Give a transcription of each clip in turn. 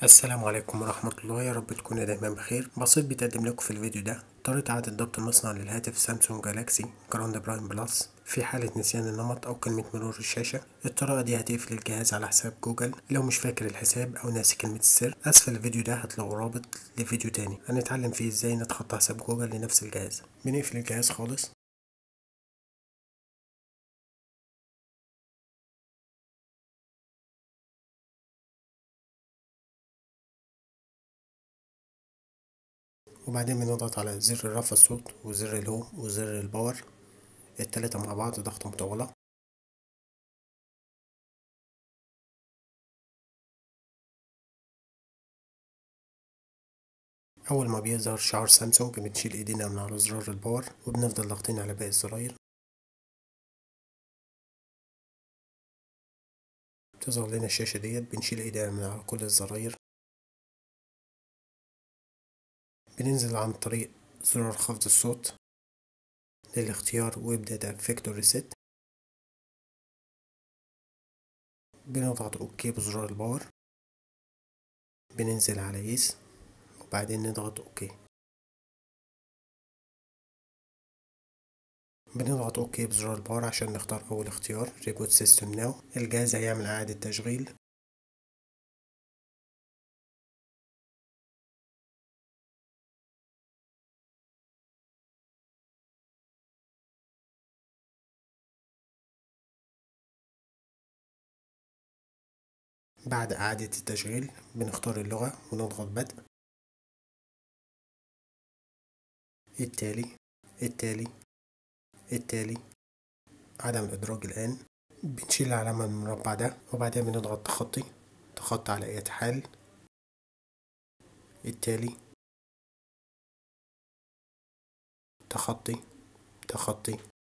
السلام عليكم ورحمة الله يا رب تكونوا دايما بخير بسيط بيتقدم لكم في الفيديو ده طريقة إعادة ضبط المصنع للهاتف سامسونج جالاكسي جراند برايم بلس في حالة نسيان النمط أو كلمة مرور الشاشة الطريقة دي هتقفل الجهاز على حساب جوجل لو مش فاكر الحساب أو ناسي كلمة السر أسفل الفيديو ده هتلاقوا رابط لفيديو تاني هنتعلم فيه ازاي نتخطى حساب جوجل لنفس الجهاز بنقفل الجهاز خالص وبعدين بنضغط على زر رفع الصوت وزر الهوم وزر الباور التلاتة مع بعض ضغطة مطولة أول ما بيظهر شعار سامسونج بنشيل ايدينا من على زرار الباور وبنفضل ضاغطين على باقي الزراير تظهر لنا الشاشة ديت بنشيل ايدينا من على كل الزراير بننزل عن طريق زرار خفض الصوت للاختيار ويبدأ ده فيكتور ريست بنضغط اوكي بزرار الباور بننزل على يس وبعدين نضغط اوكي بنضغط اوكي بزرار الباور عشان نختار اول اختيار ريبوت سيستم ناو الجهاز هيعمل اعادة تشغيل بعد إعادة التشغيل بنختار اللغة ونضغط بدء التالي التالي التالي عدم الإدراج الآن بنشيل العلامة المربع ده وبعدين بنضغط تخطي تخطي على أي حال التالي تخطي تخطي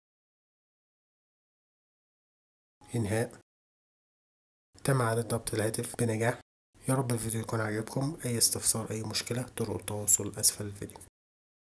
إنهاء تم إعادة ضبط الهاتف بنجاح يا رب الفيديو يكون عجبكم أي استفسار أي مشكلة طرق التواصل أسفل الفيديو